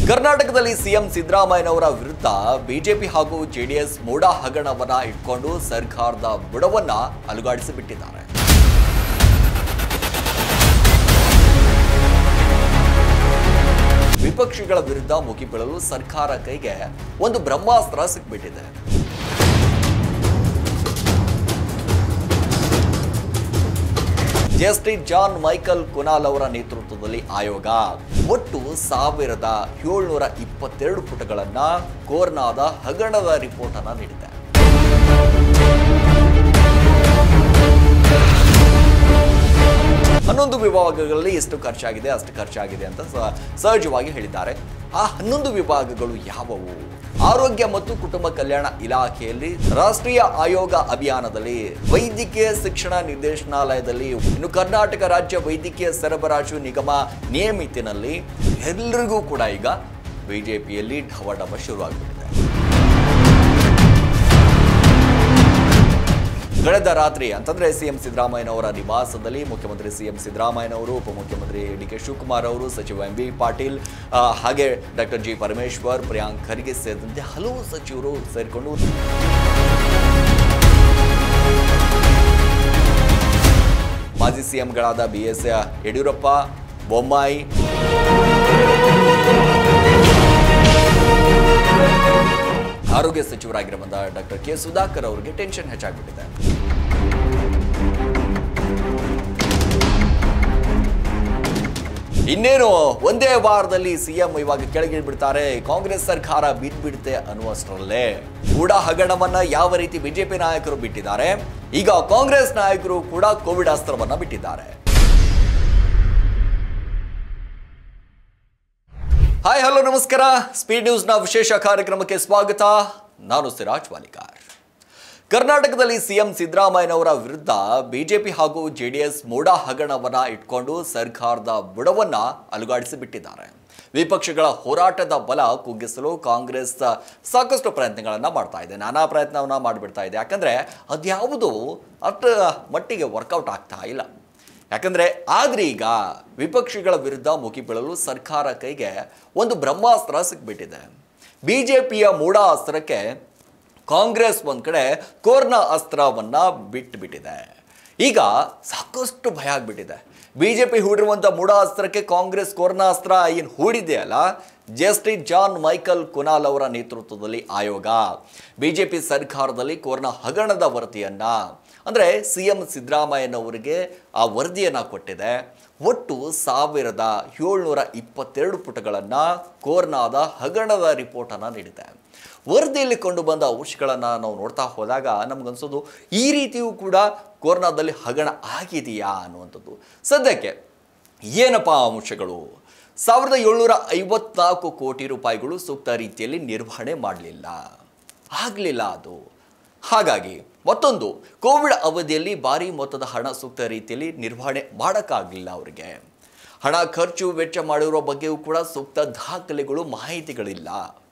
ಕರ್ನಾಟಕದಲ್ಲಿ ಸಿಎಂ ಸಿದ್ದರಾಮಯ್ಯನವರ ವಿರುದ್ಧ ಬಿಜೆಪಿ ಹಾಗೂ ಜೆಡಿಎಸ್ ಮೂಡ ಹಗರಣವನ್ನ ಇಟ್ಕೊಂಡು ಸರ್ಕಾರದ ಬುಡವನ್ನ ಅಲುಗಾಡಿಸಿಬಿಟ್ಟಿದ್ದಾರೆ ವಿಪಕ್ಷಗಳ ವಿರುದ್ಧ ಮುಗಿಬೀಳಲು ಸರ್ಕಾರ ಕೈಗೆ ಒಂದು ಬ್ರಹ್ಮಾಸ್ತ್ರ ಸಿಕ್ಬಿಟ್ಟಿದೆ ಜಸ್ಟಿಸ್ ಜಾನ್ ಮೈಕಲ್ ಕುನಾಲ್ ಅವರ ನೇತೃತ್ವದಲ್ಲಿ ಆಯೋಗ ಒಟ್ಟು ಸಾವಿರದ ಏಳ್ನೂರ ಇಪ್ಪತ್ತೆರಡು ಪುಟಗಳನ್ನ ಕೋರ್ನಾದ ಹಗರಣದ ರಿಪೋರ್ಟ್ ಅನ್ನ ನೀಡಿದೆ ಹನ್ನೊಂದು ವಿಭಾಗಗಳಲ್ಲಿ ಎಷ್ಟು ಖರ್ಚಾಗಿದೆ ಅಷ್ಟು ಖರ್ಚಾಗಿದೆ ಅಂತ ಸ- ಸಹಜವಾಗಿ ಹೇಳಿದ್ದಾರೆ ಆ ಹನ್ನೊಂದು ವಿಭಾಗಗಳು ಯಾವುವು ಆರೋಗ್ಯ ಮತ್ತು ಕುಟುಂಬ ಕಲ್ಯಾಣ ಇಲಾಖೆಯಲ್ಲಿ ರಾಷ್ಟ್ರೀಯ ಆಯೋಗ ಅಭಿಯಾನದಲ್ಲಿ ವೈದ್ಯಕೀಯ ಶಿಕ್ಷಣ ನಿರ್ದೇಶನಾಲಯದಲ್ಲಿ ಇನ್ನು ಕರ್ನಾಟಕ ರಾಜ್ಯ ವೈದ್ಯಕೀಯ ಸರಬರಾಜು ನಿಗಮ ನಿಯಮಿತಿನಲ್ಲಿ ಎಲ್ಲರಿಗೂ ಕೂಡ ಈಗ ಬಿಜೆಪಿಯಲ್ಲಿ ಢವಢವ ಶುರುವಾಗ್ಬಿಟ್ಟಿದೆ ಕಳೆದ ರಾತ್ರಿ ಅಂತಂದ್ರೆ ಸಿಎಂ ಸಿದ್ದರಾಮಯ್ಯನವರ ನಿವಾಸದಲ್ಲಿ ಮುಖ್ಯಮಂತ್ರಿ ಸಿಎಂ ಸಿದ್ದರಾಮಯ್ಯನವರು ಉಪಮುಖ್ಯಮಂತ್ರಿ ಡಿ ಕೆ ಶಿವಕುಮಾರ್ ಅವರು ಸಚಿವ ಎಂ ಬಿ ಪಾಟೀಲ್ ಆ, ಹಾಗೆ ಡಾಕ್ಟರ್ ಜಿ ಪರಮೇಶ್ವರ್ ಪ್ರಿಯಾಂಕ್ ಖರ್ಗೆ ಸೇರಿದಂತೆ ಹಲವು ಸಚಿವರು ಸೇರಿಕೊಂಡು ಮಾಜಿ ಸಿಎಂಗಳಾದ ಬಿ ಎಸ್ ಯಡಿಯೂರಪ್ಪ ಬೊಮ್ಮಾಯಿ ಆರೋಗ್ಯ ಸಚಿವರಾಗಿರುವಂತಹ ಡಾಕ್ಟರ್ ಕೆ ಸುಧಾಕರ್ ಅವರಿಗೆ ಟೆನ್ಷನ್ ಹೆಚ್ಚಾಗ್ಬಿಟ್ಟಿದೆ ಇನ್ನೇನು ಒಂದೇ ವಾರದಲ್ಲಿ ಸಿಎಂ ಇವಾಗ ಕೆಳಗಿಳಿಬಿಡ್ತಾರೆ ಕಾಂಗ್ರೆಸ್ ಸರ್ಕಾರ ಬಿದ್ಬಿಡುತ್ತೆ ಅನ್ನುವಷ್ಟರಲ್ಲೇ ಕೂಡ ಹಗರಣವನ್ನ ಯಾವ ರೀತಿ ಬಿಜೆಪಿ ನಾಯಕರು ಬಿಟ್ಟಿದ್ದಾರೆ ಈಗ ಕಾಂಗ್ರೆಸ್ ನಾಯಕರು ಕೂಡ ಕೋವಿಡ್ ಅಸ್ತ್ರವನ್ನ ಬಿಟ್ಟಿದ್ದಾರೆ ಹಾಯ್ ಹಲೋ ನಮಸ್ಕಾರ ಸ್ಪೀಡ್ ನ್ಯೂಸ್ನ ವಿಶೇಷ ಕಾರ್ಯಕ್ರಮಕ್ಕೆ ಸ್ವಾಗತ ನಾನು ಸಿರಾಜ್ ವಾಲಿಕಾರ್ ಕರ್ನಾಟಕದಲ್ಲಿ ಸಿಎಂ ಸಿದ್ದರಾಮಯ್ಯನವರ ವಿರುದ್ಧ ಬಿಜೆಪಿ ಹಾಗೂ ಜೆಡಿಎಸ್ ಮೂಡ ಹಗರಣವನ್ನ ಇಟ್ಕೊಂಡು ಸರ್ಕಾರದ ಬುಡವನ್ನ ಅಲುಗಾಡಿಸಿಬಿಟ್ಟಿದ್ದಾರೆ ವಿಪಕ್ಷಗಳ ಹೋರಾಟದ ಬಲ ಕುಗ್ಗಿಸಲು ಕಾಂಗ್ರೆಸ್ ಸಾಕಷ್ಟು ಪ್ರಯತ್ನಗಳನ್ನ ಮಾಡ್ತಾ ಇದೆ ನಾನಾ ಪ್ರಯತ್ನವನ್ನ ಮಾಡಿಬಿಡ್ತಾ ಇದೆ ಯಾಕಂದ್ರೆ ಅದ್ಯಾವುದು ಅಷ್ಟು ಮಟ್ಟಿಗೆ ವರ್ಕೌಟ್ ಆಗ್ತಾ ಇಲ್ಲ ಯಾಕಂದ್ರೆ ಆದ್ರೆ ಈಗ ವಿಪಕ್ಷಗಳ ವಿರುದ್ಧ ಮುಗಿಬೀಳಲು ಸರ್ಕಾರ ಕೈಗೆ ಒಂದು ಬ್ರಹ್ಮಾಸ್ತ್ರ ಸಿಕ್ಬಿಟ್ಟಿದೆ ಬಿಜೆಪಿಯ ಮೂಡ ಅಸ್ತ್ರಕ್ಕೆ ಕಾಂಗ್ರೆಸ್ ಒಂದ್ ಕಡೆ ಕೋರ್ನ ಅಸ್ತ್ರವನ್ನ ಬಿಟ್ಟುಬಿಟ್ಟಿದೆ ಈಗ ಸಾಕಷ್ಟು ಭಯ ಆಗ್ಬಿಟ್ಟಿದೆ ಬಿಜೆಪಿ ಹೂಡಿರುವಂಥ ಮೂಡ ಅಸ್ತ್ರಕ್ಕೆ ಕಾಂಗ್ರೆಸ್ ಕೋರ್ನ ಅಸ್ತ್ರ ಏನು ಹೂಡಿದೆಯಲ್ಲ ಜಸ್ಟಿಸ್ ಜಾನ್ ಮೈಕಲ್ ಕುನಾಲ್ ಅವರ ನೇತೃತ್ವದಲ್ಲಿ ಆಯೋಗ ಬಿಜೆಪಿ ಸರ್ಕಾರದಲ್ಲಿ ಕೋರ್ನ ಹಗರಣದ ವರದಿಯನ್ನ ಅಂದರೆ ಸಿ ಎಂ ಸಿದ್ದರಾಮಯ್ಯನವರಿಗೆ ಆ ವರದಿಯನ್ನು ಕೊಟ್ಟಿದೆ ಒಟ್ಟು ಸಾವಿರದ ಏಳ್ನೂರ ಇಪ್ಪತ್ತೆರಡು ಪುಟಗಳನ್ನು ಕೋರ್ನಾದ ಹಗರಣದ ರಿಪೋರ್ಟನ್ನು ನೀಡಿದೆ ವರದಿಯಲ್ಲಿ ಕಂಡು ಬಂದ ಅಂಶಗಳನ್ನು ನಾವು ನೋಡ್ತಾ ಹೋದಾಗ ನಮಗನ್ಸೋದು ಈ ರೀತಿಯೂ ಕೂಡ ಕೋರ್ನಾದಲ್ಲಿ ಹಗರಣ ಆಗಿದೆಯಾ ಅನ್ನುವಂಥದ್ದು ಸದ್ಯಕ್ಕೆ ಏನಪ್ಪ ಆ ಅಂಶಗಳು ಸಾವಿರದ ಏಳ್ನೂರ ಐವತ್ನಾಲ್ಕು ಕೋಟಿ ರೂಪಾಯಿಗಳು ಸೂಕ್ತ ರೀತಿಯಲ್ಲಿ ನಿರ್ವಹಣೆ ಮಾಡಲಿಲ್ಲ ಆಗಲಿಲ್ಲ ಅದು ಹಾಗಾಗಿ ಮತ್ತೊಂದು ಕೋವಿಡ್ ಅವಧಿಯಲ್ಲಿ ಭಾರಿ ಮೊತ್ತದ ಹಣ ಸೂಕ್ತ ರೀತಿಯಲ್ಲಿ ನಿರ್ವಹಣೆ ಮಾಡೋಕ್ಕಾಗಲಿಲ್ಲ ಅವರಿಗೆ ಹಣ ಖರ್ಚು ವೆಚ್ಚ ಮಾಡಿರುವ ಬಗ್ಗೆಯೂ ಕೂಡ ಸೂಕ್ತ ದಾಖಲೆಗಳು ಮಾಹಿತಿಗಳಿಲ್ಲ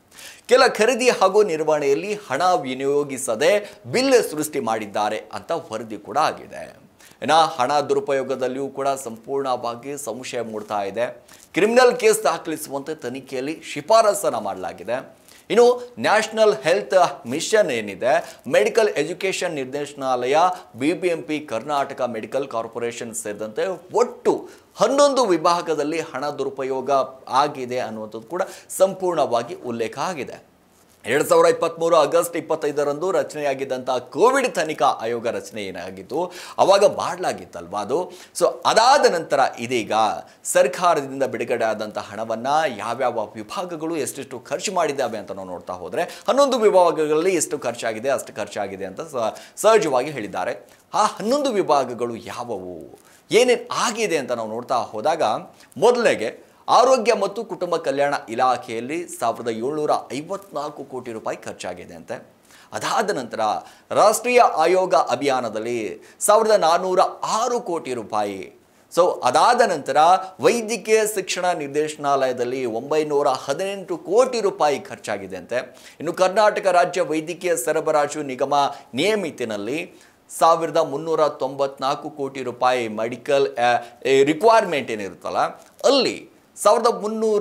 ಕೆಲ ಖರೀದಿ ಹಾಗೂ ನಿರ್ವಹಣೆಯಲ್ಲಿ ಹಣ ವಿನಿಯೋಗಿಸದೆ ಬಿಲ್ ಸೃಷ್ಟಿ ಮಾಡಿದ್ದಾರೆ ಅಂತ ವರದಿ ಕೂಡ ಆಗಿದೆ ಇನ್ನು ಹಣ ದುರುಪಯೋಗದಲ್ಲಿಯೂ ಕೂಡ ಸಂಪೂರ್ಣವಾಗಿ ಸಂಶಯ ಮೂಡ್ತಾ ಇದೆ ಕ್ರಿಮಿನಲ್ ಕೇಸ್ ದಾಖಲಿಸುವಂತೆ ತನಿಖೆಯಲ್ಲಿ ಶಿಫಾರಸನ್ನು ಮಾಡಲಾಗಿದೆ ಇನ್ನು ನ್ಯಾಷನಲ್ ಹೆಲ್ತ್ ಮಿಷನ್ ಏನಿದೆ ಮೆಡಿಕಲ್ ಎಜುಕೇಷನ್ ನಿರ್ದೇಶನಾಲಯ B B M P Karnataka medical corporation ಸೇರಿದಂತೆ ಒಟ್ಟು ಹನ್ನೊಂದು ವಿಭಾಗದಲ್ಲಿ ಹಣ ದುರುಪಯೋಗ ಆಗಿದೆ ಅನ್ನುವಂಥದ್ದು ಕೂಡ ಸಂಪೂರ್ಣವಾಗಿ ಉಲ್ಲೇಖ ಆಗಿದೆ ಎರಡು ಸಾವಿರ ಇಪ್ಪತ್ತ್ಮೂರು ಆಗಸ್ಟ್ ಇಪ್ಪತ್ತೈದರಂದು ರಚನೆಯಾಗಿದ್ದಂಥ ಕೋವಿಡ್ ತನಿಖಾ ಆಯೋಗ ರಚನೆ ಏನಾಗಿತ್ತು ಅವಾಗ ಮಾಡಲಾಗಿತ್ತಲ್ವಾ ಅದು ಸೊ ಅದಾದ ನಂತರ ಇದೀಗ ಸರ್ಕಾರದಿಂದ ಬಿಡುಗಡೆ ಆದಂಥ ಹಣವನ್ನು ಯಾವ್ಯಾವ ವಿಭಾಗಗಳು ಎಷ್ಟೆಷ್ಟು ಖರ್ಚು ಮಾಡಿದ್ದಾವೆ ಅಂತ ನಾವು ನೋಡ್ತಾ ಹೋದರೆ ಹನ್ನೊಂದು ವಿಭಾಗಗಳಲ್ಲಿ ಎಷ್ಟು ಖರ್ಚಾಗಿದೆ ಅಷ್ಟು ಖರ್ಚಾಗಿದೆ ಅಂತ ಸ- ಸಹಜವಾಗಿ ಹೇಳಿದ್ದಾರೆ ಆ ಹನ್ನೊಂದು ವಿಭಾಗಗಳು ಯಾವುವು ಏನೇನು ಆಗಿದೆ ಅಂತ ನಾವು ನೋಡ್ತಾ ಹೋದಾಗ ಮೊದಲಿಗೆ ಆರೋಗ್ಯ ಮತ್ತು ಕುಟುಂಬ ಕಲ್ಯಾಣ ಇಲಾಖೆಯಲ್ಲಿ ಸಾವಿರದ ಏಳ್ನೂರ ಐವತ್ನಾಲ್ಕು ಕೋಟಿ ರೂಪಾಯಿ ಖರ್ಚಾಗಿದೆ ಅಂತೆ ಅದಾದ ನಂತರ ರಾಷ್ಟ್ರೀಯ ಆಯೋಗ ಅಭಿಯಾನದಲ್ಲಿ ಸಾವಿರದ ನಾನ್ನೂರ ಆರು ಕೋಟಿ ರೂಪಾಯಿ ಸೊ ಅದಾದ ನಂತರ ವೈದ್ಯಕೀಯ ಶಿಕ್ಷಣ ನಿರ್ದೇಶನಾಲಯದಲ್ಲಿ ಒಂಬೈನೂರ ಹದಿನೆಂಟು ಕೋಟಿ ರೂಪಾಯಿ ಖರ್ಚಾಗಿದೆ ಅಂತೆ ಇನ್ನು ಕರ್ನಾಟಕ ರಾಜ್ಯ ವೈದ್ಯಕೀಯ ಸರಬರಾಜು ನಿಗಮ ನಿಯಮಿತಿನಲ್ಲಿ ಸಾವಿರದ ಮುನ್ನೂರ ತೊಂಬತ್ನಾಲ್ಕು ಕೋಟಿ ರೂಪಾಯಿ ಮೆಡಿಕಲ್ ರಿಕ್ವೈರ್ಮೆಂಟ್ ಏನಿರುತ್ತಲ್ಲ ಅಲ್ಲಿ ಸಾವಿರದ ಮುನ್ನೂರ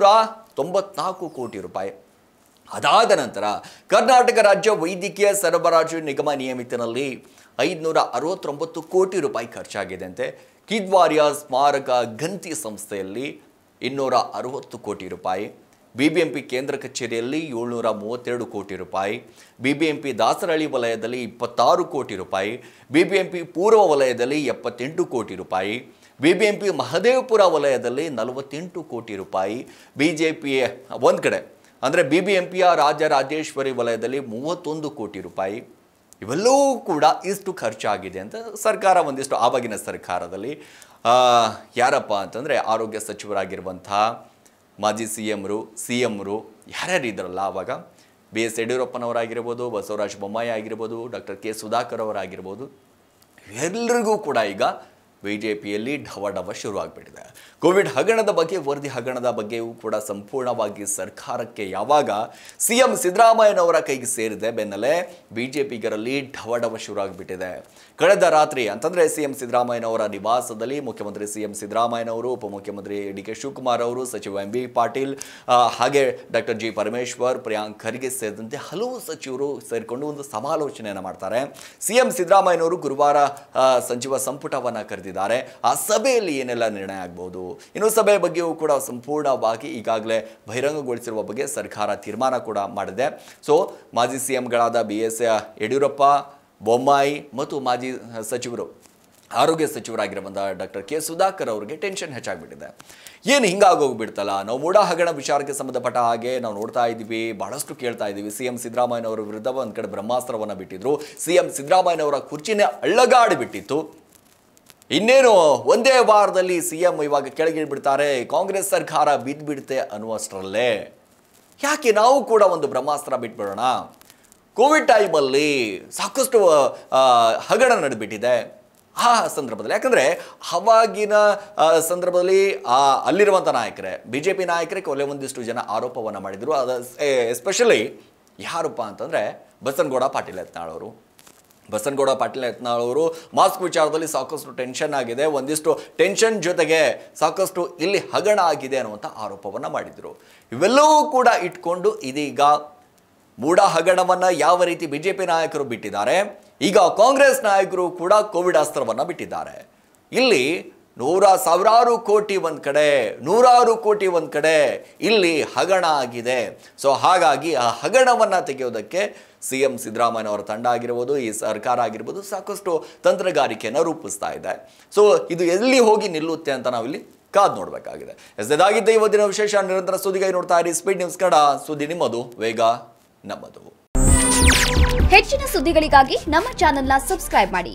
ತೊಂಬತ್ನಾಲ್ಕು ಕೋಟಿ ರೂಪಾಯಿ ಅದಾದ ನಂತರ ಕರ್ನಾಟಕ ರಾಜ್ಯ ವೈದ್ಯಕೀಯ ಸರಬರಾಜು ನಿಗಮ ನಿಯಮಿತನಲ್ಲಿ ಐದುನೂರ ಅರವತ್ತೊಂಬತ್ತು ಕೋಟಿ ರೂಪಾಯಿ ಖರ್ಚಾಗಿದೆ ಅಂತೆ ಕಿದ್ವಾರಿಯ ಸ್ಮಾರಕ ಗಂತಿ ಸಂಸ್ಥೆಯಲ್ಲಿ ಇನ್ನೂರ ಅರವತ್ತು ಕೋಟಿ ರೂಪಾಯಿ ಬಿಬಿಎಂಪಿ ಕೇಂದ್ರ ಕಚೇರಿಯಲ್ಲಿ ಏಳ್ನೂರ ಮೂವತ್ತೆರಡು ಕೋಟಿ ರೂಪಾಯಿ ಬಿಬಿಎಂಪಿ ದಾಸರಹಳ್ಳಿ ವಲಯದಲ್ಲಿ ಇಪ್ಪತ್ತಾರು ಕೋಟಿ ರೂಪಾಯಿ ಬಿಬಿಎಂಪಿ ಪೂರ್ವ ವಲಯದಲ್ಲಿ ಎಪ್ಪತ್ತೆಂಟು ಕೋಟಿ ರೂಪಾಯಿ ಬಿಬಿಎಂಪಿ ಮಹದೇವಪುರ ವಲಯದಲ್ಲಿ ನಲವತ್ತೆಂಟು ಕೋಟಿ ರೂಪಾಯಿ ಬಿಜೆಪಿ ಒಂದು ಕಡೆ ಅಂದರೆ ಬಿ ಬಿ ಎಂ ಪಿಯ ರಾಜರಾಜೇಶ್ವರಿ ವಲಯದಲ್ಲಿ ಮೂವತ್ತೊಂದು ಕೋಟಿ ರೂಪಾಯಿ ಇವೆಲ್ಲವೂ ಕೂಡ ಇಷ್ಟು ಖರ್ಚಾಗಿದೆ ಅಂತ ಸರ್ಕಾರ ಒಂದಿಷ್ಟು ಆವಾಗಿನ ಸರ್ಕಾರದಲ್ಲಿ ಆ, ಯಾರಪ್ಪ ಅಂತಂದರೆ ಆರೋಗ್ಯ ಸಚಿವರಾಗಿರುವಂತಹ ಮಾಜಿ ಸಿ ಎಮ್ರು ಸಿ ಎಮ್ರು ಯಾರ್ಯಾರು ಇದ್ರಲ್ಲ ಆವಾಗ ಬಿ ಎಸ್ ಯಡಿಯೂರಪ್ಪನವರಾಗಿರ್ಬೋದು ಬಸವರಾಜ ಬೊಮ್ಮಾಯಿ ಆಗಿರ್ಬೋದು ಡಾಕ್ಟರ್ ಕೆ ಸುಧಾಕರ್ ಅವರಾಗಿರ್ಬೋದು ಎಲ್ಲರಿಗೂ ಕೂಡ ಈಗ ಬಿ ಜೆ ಪಿಯಲ್ಲಿ ಢವಢವ ಶುರುವಾಗ್ಬಿಟ್ಟಿದೆ ಕೋವಿಡ್ ಹಗರಣದ ಬಗ್ಗೆ ವರದಿ ಹಗರಣದ ಬಗ್ಗೆಯೂ ಕೂಡ ಸಂಪೂರ್ಣವಾಗಿ ಸರ್ಕಾರಕ್ಕೆ ಯಾವಾಗ ಸಿ ಎಂ ಸಿದ್ದರಾಮಯ್ಯನವರ ಕೈಗೆ ಸೇರಿದೆ ಬೆನ್ನಲ್ಲೇ ಬಿ ಜೆ ಪಿಗರಲ್ಲಿ ಢವಢವ ಶುರುವಾಗ್ಬಿಟ್ಟಿದೆ ಕಳೆದ ರಾತ್ರಿ ಅಂತಂದರೆ ಸಿ ಎಂ ಸಿದ್ದರಾಮಯ್ಯನವರ ನಿವಾಸದಲ್ಲಿ ಮುಖ್ಯಮಂತ್ರಿ ಸಿ ಎಂ ಸಿದ್ದರಾಮಯ್ಯನವರು ಉಪಮುಖ್ಯಮಂತ್ರಿ ಡಿ ಕೆ ಶಿವಕುಮಾರ್ ಅವರು ಸಚಿವ ಎಂ ಬಿ ಪಾಟೀಲ್ ಆ, ಹಾಗೆ ಡಾಕ್ಟರ್ ಜಿ ಪರಮೇಶ್ವರ್ ಪ್ರಿಯಾಂಕ್ ಖರ್ಗೆ ಸೇರಿದಂತೆ ಹಲವು ಸಚಿವರು ಸೇರಿಕೊಂಡು ಒಂದು ಸಮಾಲೋಚನೆಯನ್ನು ಮಾಡ್ತಾರೆ ಸಿ ಎಂ ಸಿದ್ದರಾಮಯ್ಯನವರು ಗುರುವಾರ ಆ, ಸಚಿವ ಸಂಪುಟವನ್ನು ಕರೆದಿದ್ದಾರೆ ಆ ಸಭೆಯಲ್ಲಿ ಏನೆಲ್ಲ ನಿರ್ಣಯ ಆಗ್ಬೋದು ಇನ್ನು ಸಭೆಯ ಬಗ್ಗೆಯೂ ಕೂಡ ಸಂಪೂರ್ಣವಾಗಿ ಈಗಾಗಲೇ ಬಹಿರಂಗಗೊಳಿಸಿರುವ ಬಗ್ಗೆ ಸರ್ಕಾರ ತೀರ್ಮಾನ ಕೂಡ ಮಾಡಿದೆ ಸೊ ಮಾಜಿ ಸಿ ಎಂಗಳಾದ ಬಿ ಎಸ್ ಯಡಿಯೂರಪ್ಪ ಬೊಮ್ಮಾಯಿ ಮತ್ತು ಮಾಜಿ ಸಚಿವರು ಆರೋಗ್ಯ ಸಚಿವರಾಗಿರುವಂಥ ಡಾಕ್ಟರ್ ಕೆ ಸುಧಾಕರ್ ಅವರಿಗೆ ಟೆನ್ಷನ್ ಹೆಚ್ಚಾಗ್ಬಿಟ್ಟಿದೆ ಏನು ಹಿಂಗಾಗೋಗ್ಬಿಡ್ತಲ್ಲ ನಾವು ಮೂಡ ಹಗರಣ ವಿಚಾರಕ್ಕೆ ಸಂಬಂಧಪಟ್ಟ ಹಾಗೆ ನಾವು ನೋಡ್ತಾ ಇದ್ದೀವಿ ಬಹಳಷ್ಟು ಕೇಳ್ತಾ ಇದ್ದೀವಿ ಸಿ ಎಂ ಸಿದ್ದರಾಮಯ್ಯನವರ ವಿರುದ್ಧ ಒಂದು ಕಡೆ ಬ್ರಹ್ಮಾಸ್ತ್ರವನ್ನು ಬಿಟ್ಟಿದ್ರು ಸಿ ಎಂ ಸಿದ್ದರಾಮಯ್ಯನವರ ಕುರ್ಚಿನೇ ಅಳ್ಳಗಾಡಿ ಬಿಟ್ಟಿತ್ತು ಇನ್ನೇನು ಒಂದೇ ವಾರದಲ್ಲಿ ಸಿ ಎಂ ಇವಾಗ ಕೆಳಗಿಳಿಬಿಡ್ತಾರೆ ಕಾಂಗ್ರೆಸ್ ಸರ್ಕಾರ ಬಿದ್ದುಬಿಡುತ್ತೆ ಅನ್ನುವಷ್ಟರಲ್ಲೇ ಯಾಕೆ ನಾವು ಕೂಡ ಒಂದು ಬ್ರಹ್ಮಾಸ್ತ್ರ ಬಿಟ್ಬಿಡೋಣ ಕೋವಿಡ್ ಟೈಮಲ್ಲಿ ಸಾಕಷ್ಟು ಆ, ಹಗರಣ ನಡೆದ್ಬಿಟ್ಟಿದೆ ಆ ಸಂದರ್ಭದಲ್ಲಿ ಯಾಕಂದರೆ ಅವಾಗಿನ ಆ, ಸಂದರ್ಭದಲ್ಲಿ ಆ ಅಲ್ಲಿರುವಂಥ ನಾಯಕರೇ ಬಿ ಜೆ ಪಿ ನಾಯಕರೇ ಕೆಲವೊಂದಿಷ್ಟು ಜನ ಆರೋಪವನ್ನು ಮಾಡಿದರು ಅದು ಎಸ್ಪೆಷಲಿ ಯಾರಪ್ಪ ಅಂತಂದರೆ ಬಸನಗೌಡ ಪಾಟೀಲ್ ಯತ್ನಾಳ್ ಅವರು ಬಸನಗೌಡ ಪಾಟೀಲ್ ಯತ್ನಾಳ್ ಅವರು ಮಾಸ್ಕ್ ವಿಚಾರದಲ್ಲಿ ಸಾಕಷ್ಟು ಟೆನ್ಷನ್ ಆಗಿದೆ ಒಂದಿಷ್ಟು ಟೆನ್ಷನ್ ಜೊತೆಗೆ ಸಾಕಷ್ಟು ಇಲ್ಲಿ ಹಗರಣ ಆಗಿದೆ ಅನ್ನುವಂಥ ಆರೋಪವನ್ನು ಮಾಡಿದರು ಇವೆಲ್ಲವೂ ಕೂಡ ಇಟ್ಕೊಂಡು ಇದೀಗ ಮೂಡ ಹಗರಣವನ್ನು ಯಾವ ರೀತಿ ಬಿಜೆಪಿ ನಾಯಕರು ಬಿಟ್ಟಿದ್ದಾರೆ ಈಗ ಕಾಂಗ್ರೆಸ್ ನಾಯಕರು ಕೂಡ ಕೋವಿಡ್ ಅಸ್ತ್ರವನ್ನು ಬಿಟ್ಟಿದ್ದಾರೆ ಇಲ್ಲಿ ನೂರ ಸಾವಿರಾರು ಕೋಟಿ ಒಂದು ಕಡೆ ನೂರಾರು ಕೋಟಿ ಒಂದು ಕಡೆ ಇಲ್ಲಿ ಹಗರಣ ಆಗಿದೆ ಸೊ ಹಾಗಾಗಿ ಆ ಹಗರಣವನ್ನು ತೆಗೆಯೋದಕ್ಕೆ ಸಿ ಎಂ ಸಿದ್ದರಾಮಯ್ಯನವರ ತಂಡ ಆಗಿರ್ಬೋದು ಈ ಸರ್ಕಾರ ಆಗಿರ್ಬೋದು ಸಾಕಷ್ಟು ತಂತ್ರಗಾರಿಕೆಯನ್ನು ರೂಪಿಸ್ತಾ ಇದೆ ಸೊ ಇದು ಎಲ್ಲಿ ಹೋಗಿ ನಿಲ್ಲುತ್ತೆ ಅಂತ ನಾವಿಲ್ಲಿ ಕಾದ್ ನೋಡಬೇಕಾಗಿದೆ ಎಸ್ ಇದಾಗಿದ್ದೆ ಇವತ್ತಿನ ವಿಶೇಷ ನಿರಂತರ ಸುದ್ದಿಗಾಗಿ ನೋಡ್ತಾ ಇರಿ ಸ್ಪೀಡ್ ನ್ಯೂಸ್ ಕನ್ನಡ ಸುದ್ದಿ ನಿಮ್ಮದು ವೇಗ ನಮ್ಮದು ಹೆಚ್ಚಿನ ಸುದ್ದಿಗಳಿಗಾಗಿ ನಮ್ಮ ಚಾನೆಲ್ನ ಸಬ್ಸ್ಕ್ರೈಬ್ ಮಾಡಿ